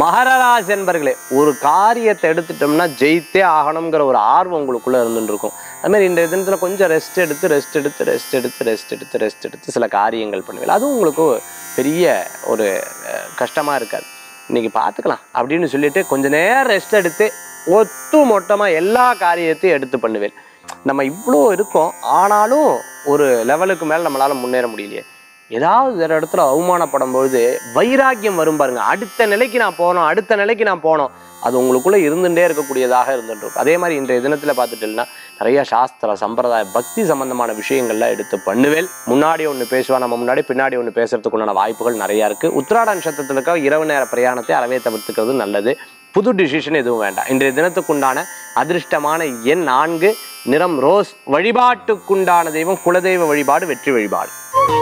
மகரராசி என்பர்களே ஒரு காரியத்தை எடுத்துட்டோம்னா ஜெயித்தே ஆகணுங்கிற ஒரு ஆர்வம் உங்களுக்குள்ள இருந்துட்டு இருக்கும் அது மாதிரி இந்த தினத்தில் கொஞ்சம் ரெஸ்ட் எடுத்து ரெஸ்ட் எடுத்து ரெஸ்ட் எடுத்து ரெஸ்ட் எடுத்து ரெஸ்ட் எடுத்து சில காரியங்கள் பண்ணுவீங்க அதுவும் உங்களுக்கு பெரிய ஒரு அஹ், கஷ்டமா இருக்காது இன்னைக்கு பார்த்துக்கலாம் அப்படின்னு சொல்லிட்டு கொஞ்ச நேரம் ரெஸ்ட் எடுத்து ஒத்து மொத்தமாக எல்லா காரியத்தையும் எடுத்து பண்ணுவேன் நம்ம இவ்வளோ இருக்கோம் ஆனாலும் ஒரு லெவலுக்கு மேலே நம்மளால் முன்னேற முடியலையே ஏதாவது ஒரு இடத்துல அவமானப்படும் பொழுது வைராக்கியம் வரும் பாருங்க அடுத்த நிலைக்கு நான் போனோம் அடுத்த நிலைக்கு நான் போனோம் அது உங்களுக்குள்ள இருந்துட்டே இருக்கக்கூடியதாக இருந்துட்டு இருக்கும் அதே மாதிரி இன்றைய தினத்தில் பார்த்துட்டீங்கன்னா நிறைய சாஸ்திர சம்பிரதாய பக்தி சம்பந்தமான விஷயங்கள்லாம் எடுத்து பண்ணுவேல் முன்னாடி ஒன்று பேசுவா நம்ம முன்னாடி பின்னாடி ஒன்று பேசுறதுக்கு உண்டான வாய்ப்புகள் நிறையா இருக்கு உத்திராட நட்சத்திரத்தில் இருக்க இரவு நேர பிரயாணத்தை அறவே தவிர்த்துக்கிறது நல்லது புது டிசிஷன் எதுவும் வேண்டாம் இன்றைய தினத்துக்குண்டான அதிர்ஷ்டமான எண் நான்கு நிறம் ரோஸ் வழிபாட்டுக்குண்டான தெய்வம் குலதெய்வ வழிபாடு வெற்றி வழிபாடு